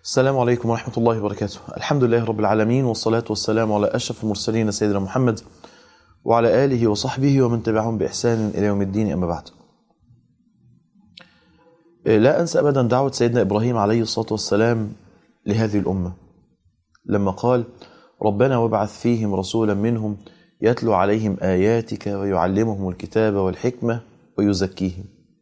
السلام عليكم ورحمة الله وبركاته الحمد لله رب العالمين والصلاة والسلام على أشرف المرسلين سيدنا محمد وعلى آله وصحبه ومن تبعهم بإحسان إلى يوم الدين أما بعد لا أنسى أبدا دعوة سيدنا إبراهيم عليه الصلاة والسلام لهذه الأمة لما قال ربنا وابعث فيهم رسولا منهم يتلو عليهم آياتك ويعلمهم الكتاب والحكمة ويزكيهم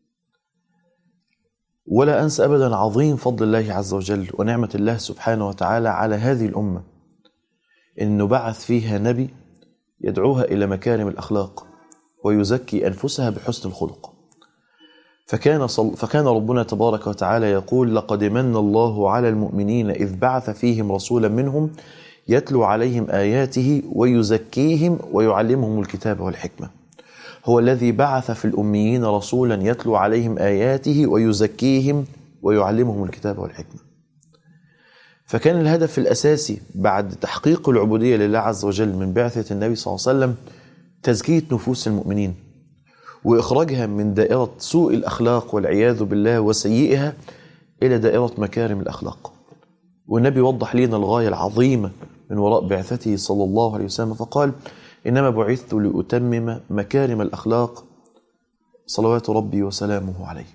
ولا أنسى أبدا عظيم فضل الله عز وجل ونعمة الله سبحانه وتعالى على هذه الأمة إنه بعث فيها نبي يدعوها إلى مكارم الأخلاق ويزكي أنفسها بحسن الخلق فكان, صل فكان ربنا تبارك وتعالى يقول لقد من الله على المؤمنين إذ بعث فيهم رسولا منهم يتلو عليهم آياته ويزكيهم ويعلمهم الكتاب والحكمة هو الذي بعث في الأميين رسولا يتلو عليهم آياته ويزكيهم ويعلمهم الكتاب والحكمة فكان الهدف الأساسي بعد تحقيق العبودية لله عز وجل من بعثة النبي صلى الله عليه وسلم تزكية نفوس المؤمنين وإخراجها من دائرة سوء الأخلاق والعياذ بالله وسيئها إلى دائرة مكارم الأخلاق والنبي وضح لنا الغاية العظيمة من وراء بعثته صلى الله عليه وسلم فقال إنما بعثت لأتمم مكارم الأخلاق صلوات ربي وسلامه عليه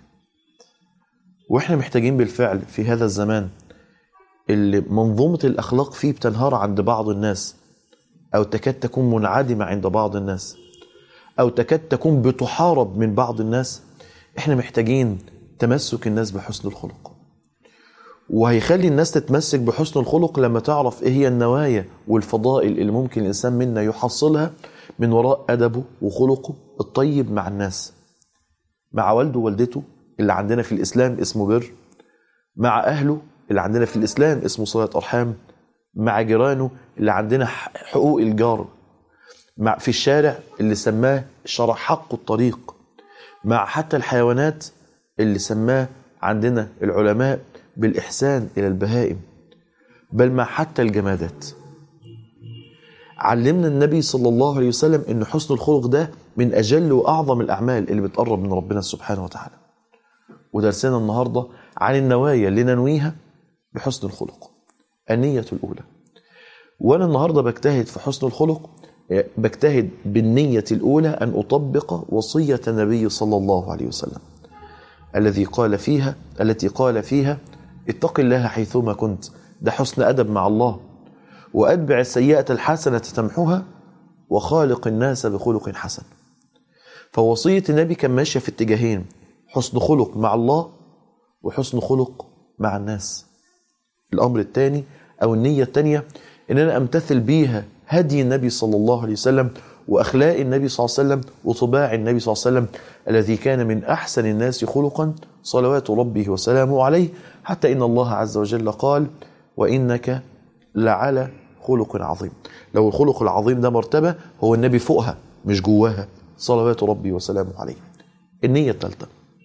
وإحنا محتاجين بالفعل في هذا الزمان اللي منظومة الأخلاق فيه بتنهار عند بعض الناس أو تكاد تكون منعدمة عند بعض الناس أو تكاد تكون بتحارب من بعض الناس إحنا محتاجين تمسك الناس بحسن الخلق وهيخلي الناس تتمسك بحسن الخلق لما تعرف ايه هي النوايا والفضائل اللي ممكن الانسان منا يحصلها من وراء ادبه وخلقه الطيب مع الناس مع والده ووالدته اللي عندنا في الاسلام اسمه بر مع اهله اللي عندنا في الاسلام اسمه صله ارحام مع جيرانه اللي عندنا حقوق الجار مع في الشارع اللي سماه شرع حق الطريق مع حتى الحيوانات اللي سماه عندنا العلماء بالإحسان إلى البهائم بل مع حتى الجمادات علمنا النبي صلى الله عليه وسلم أن حسن الخلق ده من أجل وأعظم الأعمال اللي بتقرب من ربنا سبحانه وتعالى ودرسنا النهاردة عن النوايا اللي ننويها بحسن الخلق النية الأولى وأنا النهاردة بجتهد في حسن الخلق بجتهد بالنية الأولى أن أطبق وصية النبي صلى الله عليه وسلم الذي قال فيها التي قال فيها اتق الله حيثما كنت ده حسن أدب مع الله وأتبع السيئة الحسنة تمحوها وخالق الناس بخلق حسن فوصية النبي كان ماشية في اتجاهين حسن خلق مع الله وحسن خلق مع الناس الأمر الثاني أو النية الثانية إن أنا أمتثل بيها هدي النبي صلى الله عليه وسلم وأخلاق النبي صلى الله عليه وسلم وطباع النبي صلى الله عليه وسلم الذي كان من أحسن الناس خلقا صلوات ربه وسلامه عليه حتى إن الله عز وجل قال وإنك لعلى خلق عظيم لو الخلق العظيم ده مرتبة هو النبي فوقها مش جواها صلوات ربي وسلامه عليه النية الثالثة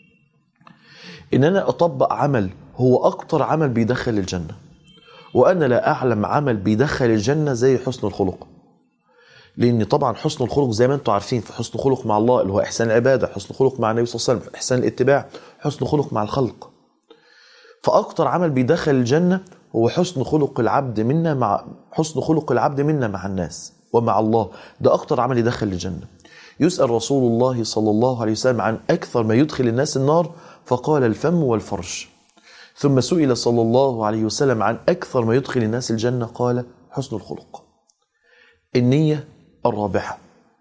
إن أنا أطبق عمل هو أكتر عمل بيدخل الجنة وأنا لا أعلم عمل بيدخل الجنة زي حسن الخلق لان طبعا حسن الخلق زي ما انتم عارفين في حسن الخلق مع الله اللي هو احسان العباده حسن الخلق مع النبي صلى الله عليه وسلم احسان الاتباع حسن الخلق مع الخلق فاكتر عمل بيدخل الجنه هو حسن خلق العبد منا مع حسن خلق العبد منا مع الناس ومع الله ده اكتر عمل يدخل الجنه يسال رسول الله صلى الله عليه وسلم عن اكثر ما يدخل الناس النار فقال الفم والفرج ثم سئل صلى الله عليه وسلم عن اكثر ما يدخل الناس الجنه قال حسن الخلق النيه الرابحة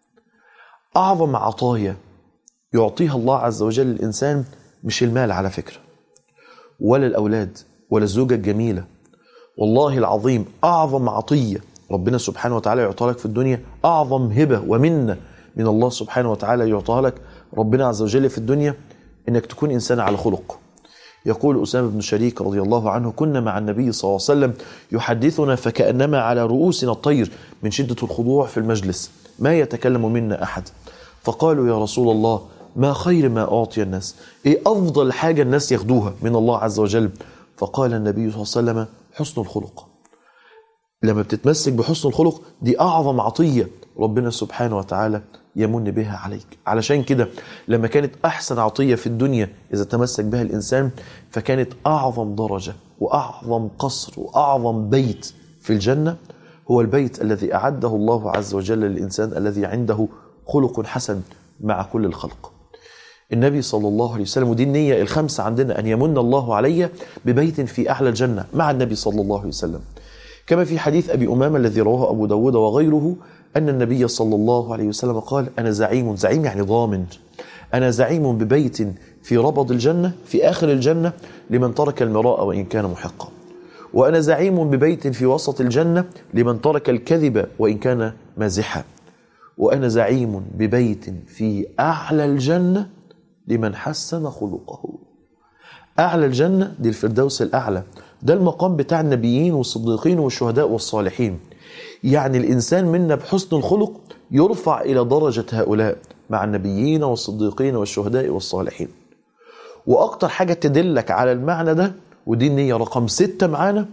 أعظم عطايا يعطيها الله عز وجل الإنسان مش المال على فكرة ولا الأولاد ولا الزوجة الجميلة والله العظيم أعظم عطية ربنا سبحانه وتعالى يعطى لك في الدنيا أعظم هبة ومنة من الله سبحانه وتعالى يعطاها لك ربنا عز وجل في الدنيا إنك تكون إنسان على خلق يقول أسامة بن شريك رضي الله عنه كنا مع النبي صلى الله عليه وسلم يحدثنا فكأنما على رؤوسنا الطير من شدة الخضوع في المجلس ما يتكلم منا أحد فقالوا يا رسول الله ما خير ما أعطي الناس إيه أفضل حاجة الناس ياخدوها من الله عز وجل فقال النبي صلى الله عليه وسلم حسن الخلق لما بتتمسك بحسن الخلق دي أعظم عطية ربنا سبحانه وتعالى يمن بها عليك علشان كده لما كانت أحسن عطية في الدنيا إذا تمسك بها الإنسان فكانت أعظم درجة وأعظم قصر وأعظم بيت في الجنة هو البيت الذي أعده الله عز وجل للإنسان الذي عنده خلق حسن مع كل الخلق النبي صلى الله عليه وسلم ودي النية الخمسة عندنا أن يمن الله علي ببيت في أعلى الجنة مع النبي صلى الله عليه وسلم كما في حديث أبي أمامة الذي رواه أبو داود وغيره أن النبي صلى الله عليه وسلم قال أنا زعيم زعيم يعني ضامن أنا زعيم ببيت في ربض الجنة في آخر الجنة لمن ترك المراء وإن كان محقا وأنا زعيم ببيت في وسط الجنة لمن ترك الكذب وإن كان مازحا وأنا زعيم ببيت في أعلى الجنة لمن حسن خلقه أعلى الجنة دي الفردوس الأعلى ده المقام بتاع النبيين والصديقين والشهداء والصالحين يعني الإنسان منا بحسن الخلق يرفع إلى درجة هؤلاء مع النبيين والصديقين والشهداء والصالحين وأكتر حاجة تدلك على المعنى ده ودي النية رقم ستة معانا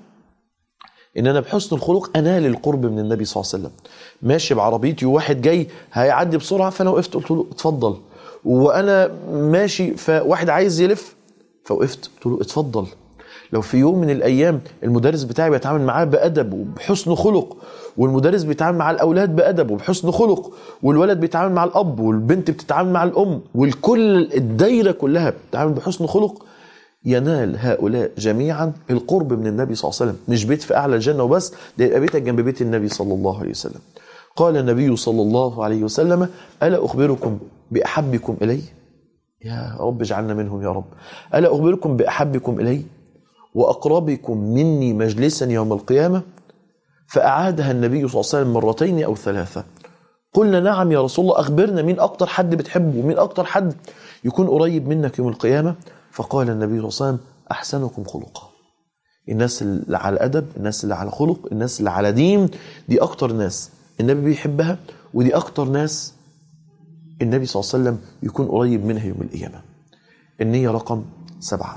ان انا بحسن الخلق انال القرب من النبي صلى الله عليه وسلم ماشي بعربيتي وواحد جاي هيعدي بسرعه فانا وقفت قلت له اتفضل وانا ماشي فواحد عايز يلف فوقفت قلت له اتفضل لو في يوم من الايام المدرس بتاعي بيتعامل معاه بادب وبحسن خلق والمدرس بيتعامل مع الاولاد بادب وبحسن خلق والولد بيتعامل مع الاب والبنت بتتعامل مع الام والكل الدايره كلها بتتعامل بحسن خلق ينال هؤلاء جميعا القرب من النبي صلى الله عليه وسلم مش بيت في اعلى الجنه وبس ده يبقى بيتك جنب بيت النبي صلى الله عليه وسلم قال النبي صلى الله عليه وسلم الا اخبركم باحبكم الي يا رب اجعلنا منهم يا رب الا اخبركم باحبكم الي واقربكم مني مجلسا يوم القيامه فاعادها النبي صلى الله عليه وسلم مرتين او ثلاثه قلنا نعم يا رسول الله اخبرنا مين اكتر حد بتحبه ومين اكتر حد يكون قريب منك يوم القيامه فقال النبي صلى الله عليه وسلم احسنكم خلقا الناس اللي على ادب الناس اللي على خلق الناس اللي على دين دي اكتر ناس النبي بيحبها ودي اكتر ناس النبي صلى الله عليه وسلم يكون قريب منها يوم القيامه النيه رقم سبعه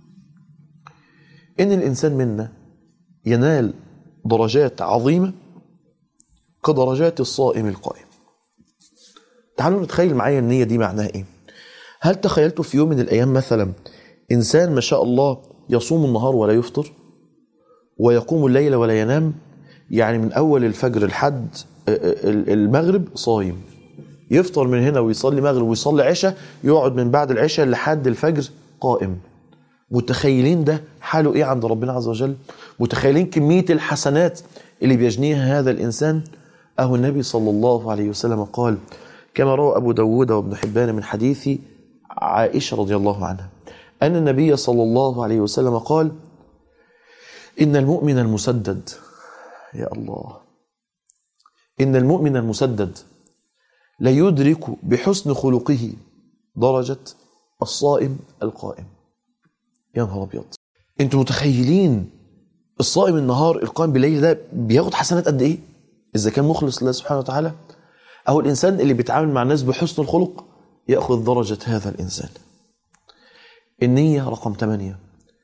ان الانسان منا ينال درجات عظيمه كدرجات الصائم القائم تعالوا نتخيل معايا النيه دي معناها ايه هل تخيلتوا في يوم من الايام مثلا انسان ما شاء الله يصوم النهار ولا يفطر ويقوم الليل ولا ينام يعني من اول الفجر لحد المغرب صايم يفطر من هنا ويصلي مغرب ويصلي عشاء يقعد من بعد العشاء لحد الفجر قائم متخيلين ده حاله ايه عند ربنا عز وجل متخيلين كميه الحسنات اللي بيجنيها هذا الانسان اهو النبي صلى الله عليه وسلم قال كما روى ابو داود وابن حبان من حديث عائشه رضي الله عنها ان النبي صلى الله عليه وسلم قال ان المؤمن المسدد يا الله ان المؤمن المسدد لا يدرك بحسن خلقه درجه الصائم القائم يا نهار ابيض انتوا متخيلين الصائم النهار القائم بالليل ده بياخد حسنات قد ايه اذا كان مخلص لله سبحانه وتعالى او الانسان اللي بيتعامل مع الناس بحسن الخلق ياخذ درجه هذا الانسان النيه رقم ثمانية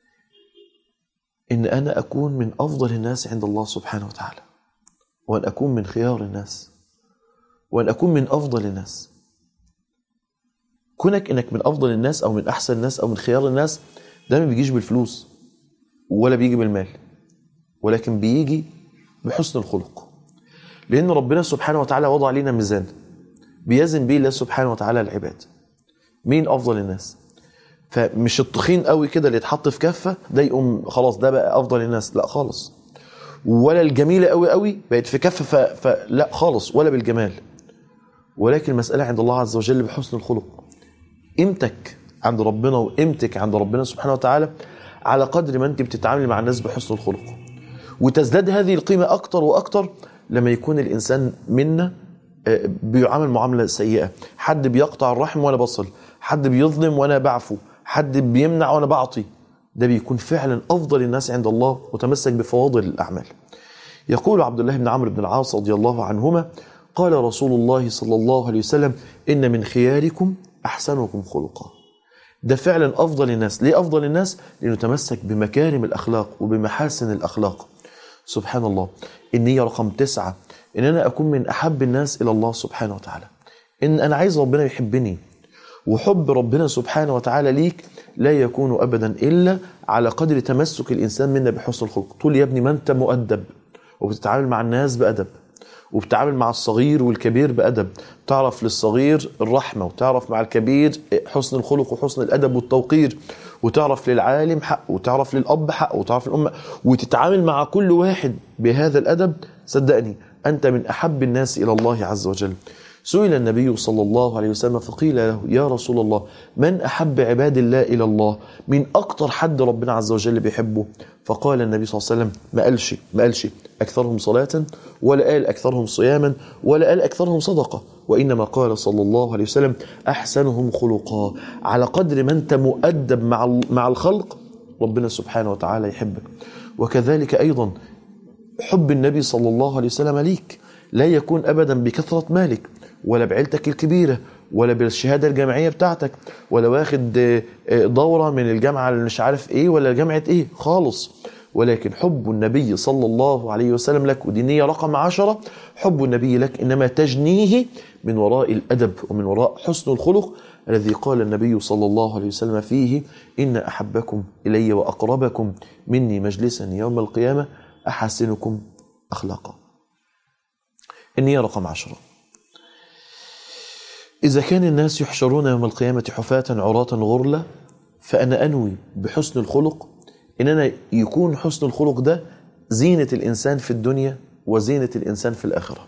ان انا اكون من افضل الناس عند الله سبحانه وتعالى وان اكون من خيار الناس وان اكون من افضل الناس كونك انك من افضل الناس او من احسن الناس او من خيار الناس ده ما بيجيش بالفلوس ولا بيجي بالمال ولكن بيجي بحسن الخلق لان ربنا سبحانه وتعالى وضع علينا ميزان بيزن بيه الله سبحانه وتعالى العباد مين افضل الناس فمش التخين قوي كده اللي يتحط في كفه ده يقوم خلاص ده بقى افضل الناس لا خالص ولا الجميله قوي قوي بقت في كفه ف... فلا خالص ولا بالجمال ولكن المساله عند الله عز وجل بحسن الخلق قيمتك عند ربنا وقيمتك عند ربنا سبحانه وتعالى على قدر ما انت بتتعاملي مع الناس بحسن الخلق وتزداد هذه القيمه اكتر واكتر لما يكون الانسان منا بيعامل معامله سيئه حد بيقطع الرحم وانا بصل حد بيظلم وانا بعفو حد بيمنع وانا بعطي ده بيكون فعلا افضل الناس عند الله متمسك بفواضل الاعمال يقول عبد الله بن عمرو بن العاص رضي الله عنهما قال رسول الله صلى الله عليه وسلم ان من خياركم احسنكم خلقا ده فعلا افضل الناس ليه افضل الناس لانه تمسك بمكارم الاخلاق وبمحاسن الاخلاق سبحان الله النية رقم تسعة ان انا اكون من احب الناس الى الله سبحانه وتعالى ان انا عايز ربنا يحبني وحب ربنا سبحانه وتعالى ليك لا يكون ابدا الا على قدر تمسك الانسان منا بحسن الخلق تقول يا ابني ما انت مؤدب وبتتعامل مع الناس بادب وبتتعامل مع الصغير والكبير بادب تعرف للصغير الرحمه وتعرف مع الكبير حسن الخلق وحسن الادب والتوقير وتعرف للعالم حق وتعرف للاب حق وتعرف للامه وتتعامل مع كل واحد بهذا الادب صدقني انت من احب الناس الى الله عز وجل سئل النبي صلى الله عليه وسلم فقيل له يا رسول الله من أحب عباد الله إلى الله من أكتر حد ربنا عز وجل بيحبه فقال النبي صلى الله عليه وسلم ما قالش ما قالش أكثرهم صلاة ولا قال أكثرهم صياما ولا قال أكثرهم صدقة وإنما قال صلى الله عليه وسلم أحسنهم خلقا على قدر ما أنت مؤدب مع مع الخلق ربنا سبحانه وتعالى يحبك وكذلك أيضا حب النبي صلى الله عليه وسلم ليك لا يكون أبدا بكثرة مالك ولا بعيلتك الكبيرة ولا بالشهادة الجامعية بتاعتك ولا واخد دورة من الجامعة اللي مش عارف ايه ولا جامعة ايه خالص ولكن حب النبي صلى الله عليه وسلم لك ودي نية رقم عشرة حب النبي لك إنما تجنيه من وراء الأدب ومن وراء حسن الخلق الذي قال النبي صلى الله عليه وسلم فيه إن أحبكم إلي وأقربكم مني مجلسا يوم القيامة أحسنكم أخلاقا النية رقم عشرة إذا كان الناس يحشرون يوم القيامة حفاة عراة غرلة فأنا أنوي بحسن الخلق إن أنا يكون حسن الخلق ده زينة الإنسان في الدنيا وزينة الإنسان في الآخرة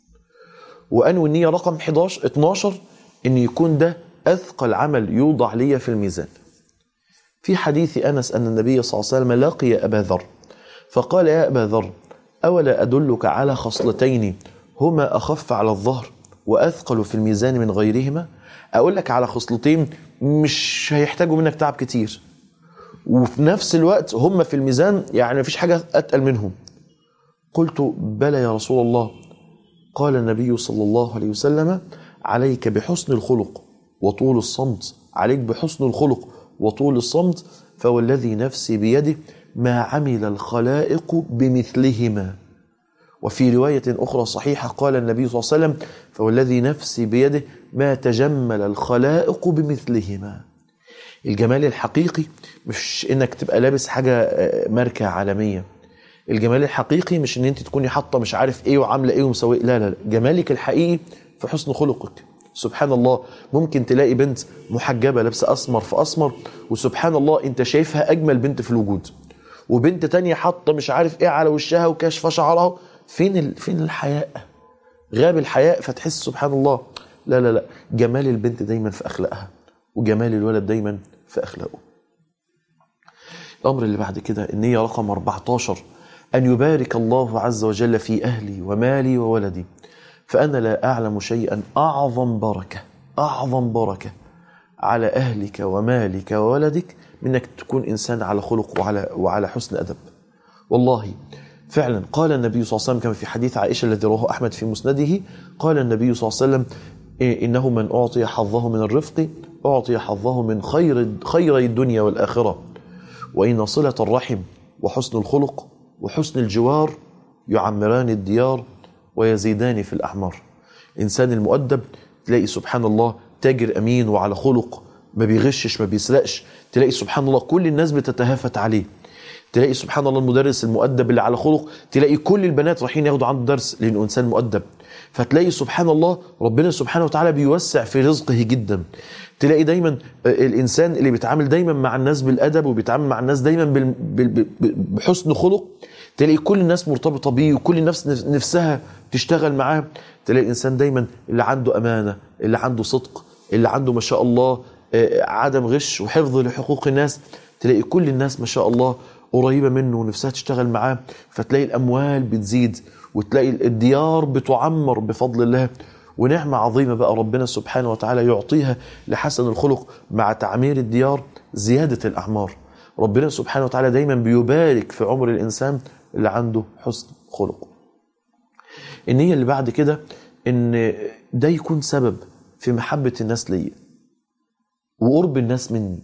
وأنوي النية رقم 11 12 إن يكون ده أثقل عمل يوضع لي في الميزان في حديث أنس أن النبي صلى الله عليه وسلم لقي أبا ذر فقال يا أبا ذر أولا أدلك على خصلتين هما أخف على الظهر واثقل في الميزان من غيرهما اقول لك على خصلتين مش هيحتاجوا منك تعب كتير وفي نفس الوقت هم في الميزان يعني مفيش حاجه اتقل منهم قلت بلى يا رسول الله قال النبي صلى الله عليه وسلم عليك بحسن الخلق وطول الصمت عليك بحسن الخلق وطول الصمت فوالذي نفسي بيده ما عمل الخلائق بمثلهما وفي رواية أخرى صحيحة قال النبي صلى الله عليه وسلم فوالذي نفسي بيده ما تجمل الخلائق بمثلهما الجمال الحقيقي مش انك تبقى لابس حاجة ماركة عالمية الجمال الحقيقي مش ان انت تكوني حاطة مش عارف ايه وعاملة ايه ومسويه لا لا لا جمالك الحقيقي في حسن خلقك سبحان الله ممكن تلاقي بنت محجبة لابسة أسمر في أسمر وسبحان الله أنت شايفها أجمل بنت في الوجود وبنت تانية حاطة مش عارف إيه على وشها وكاشفة شعرها فين ال... فين الحياء غاب الحياء فتحس سبحان الله لا لا لا جمال البنت دايما في اخلاقها وجمال الولد دايما في اخلاقه الامر اللي بعد كده النية رقم 14 ان يبارك الله عز وجل في اهلي ومالي وولدي فانا لا اعلم شيئا اعظم بركه اعظم بركه على اهلك ومالك وولدك من انك تكون انسان على خلق وعلى وعلى حسن ادب والله فعلا قال النبي صلى الله عليه وسلم كما في حديث عائشة الذي رواه أحمد في مسنده قال النبي صلى الله عليه وسلم إنه من أعطي حظه من الرفق أعطي حظه من خير خيري الدنيا والآخرة وإن صلة الرحم وحسن الخلق وحسن الجوار يعمران الديار ويزيدان في الأعمار إنسان المؤدب تلاقي سبحان الله تاجر أمين وعلى خلق ما بيغشش ما بيسرقش تلاقي سبحان الله كل الناس بتتهافت عليه تلاقي سبحان الله المدرس المؤدب اللي على خلق تلاقي كل البنات رايحين ياخدوا عنده درس لانه انسان مؤدب فتلاقي سبحان الله ربنا سبحانه وتعالى بيوسع في رزقه جدا تلاقي دايما الانسان اللي بيتعامل دايما مع الناس بالادب وبيتعامل مع الناس دايما بال- بال- بحسن خلق تلاقي كل الناس مرتبطه بيه وكل الناس نفسها تشتغل معاه تلاقي الانسان دايما اللي عنده امانه اللي عنده صدق اللي عنده ما شاء الله آه، عدم غش وحفظ لحقوق الناس تلاقي كل الناس ما شاء الله قريبه منه ونفسها تشتغل معاه فتلاقي الاموال بتزيد وتلاقي الديار بتعمر بفضل الله ونعمة عظيمة بقى ربنا سبحانه وتعالى يعطيها لحسن الخلق مع تعمير الديار زيادة الأعمار ربنا سبحانه وتعالى دايما بيبارك في عمر الإنسان اللي عنده حسن خلق النية اللي بعد كده إن ده يكون سبب في محبة الناس ليا وقرب الناس مني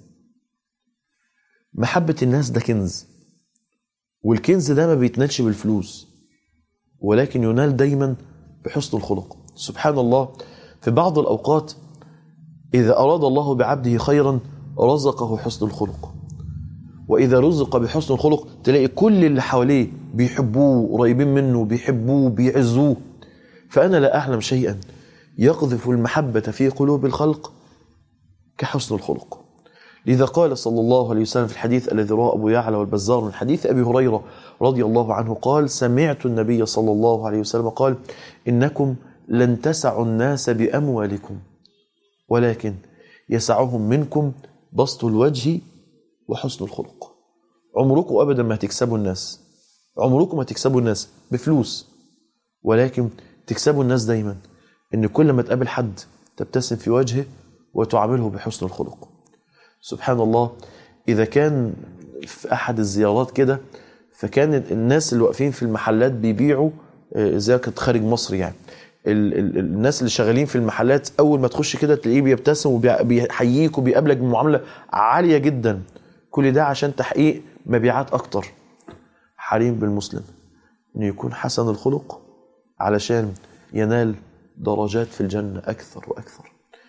محبة الناس ده كنز والكنز ده ما بيتنالش بالفلوس ولكن ينال دايما بحسن الخلق سبحان الله في بعض الأوقات إذا أراد الله بعبده خيرا رزقه حسن الخلق وإذا رزق بحسن الخلق تلاقي كل اللي حواليه بيحبوه قريبين منه بيحبوه بيعزوه فأنا لا أعلم شيئا يقذف المحبة في قلوب الخلق كحسن الخلق لذا قال صلى الله عليه وسلم في الحديث الذي رواه أبو يعلى والبزار من حديث أبي هريرة رضي الله عنه قال سمعت النبي صلى الله عليه وسلم قال إنكم لن تسعوا الناس بأموالكم ولكن يسعهم منكم بسط الوجه وحسن الخلق عمركم أبدا ما هتكسبوا الناس عمركم ما تكسبوا الناس بفلوس ولكن تكسبوا الناس دايما ان كل ما تقابل حد تبتسم في وجهه وتعامله بحسن الخلق سبحان الله اذا كان في احد الزيارات كده فكان الناس اللي واقفين في المحلات بيبيعوا آه، زي كانت خارج مصر يعني ال- ال- الناس اللي شغالين في المحلات اول ما تخش كده تلاقيه بيبتسم وبيحييك وبيقابلك بمعامله عاليه جدا كل ده عشان تحقيق مبيعات اكتر حريم بالمسلم انه يكون حسن الخلق علشان ينال درجات في الجنة أكثر وأكثر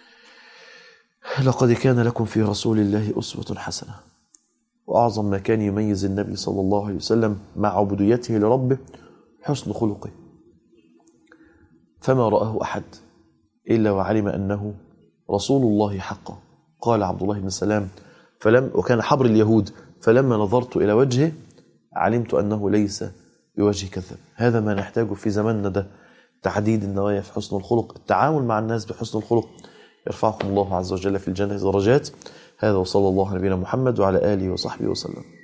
لقد كان لكم في رسول الله أسوة حسنة وأعظم ما كان يميز النبي صلى الله عليه وسلم مع عبوديته لربه حسن خلقه فما رآه أحد إلا وعلم أنه رسول الله حقا قال عبد الله بن سلام فلم وكان حبر اليهود فلما نظرت إلى وجهه علمت أنه ليس بوجه كذب هذا ما نحتاجه في زماننا ده تعديد النوايا في حسن الخلق التعامل مع الناس بحسن الخلق يرفعكم الله عز وجل في الجنة درجات هذا وصلى الله على نبينا محمد وعلى آله وصحبه وسلم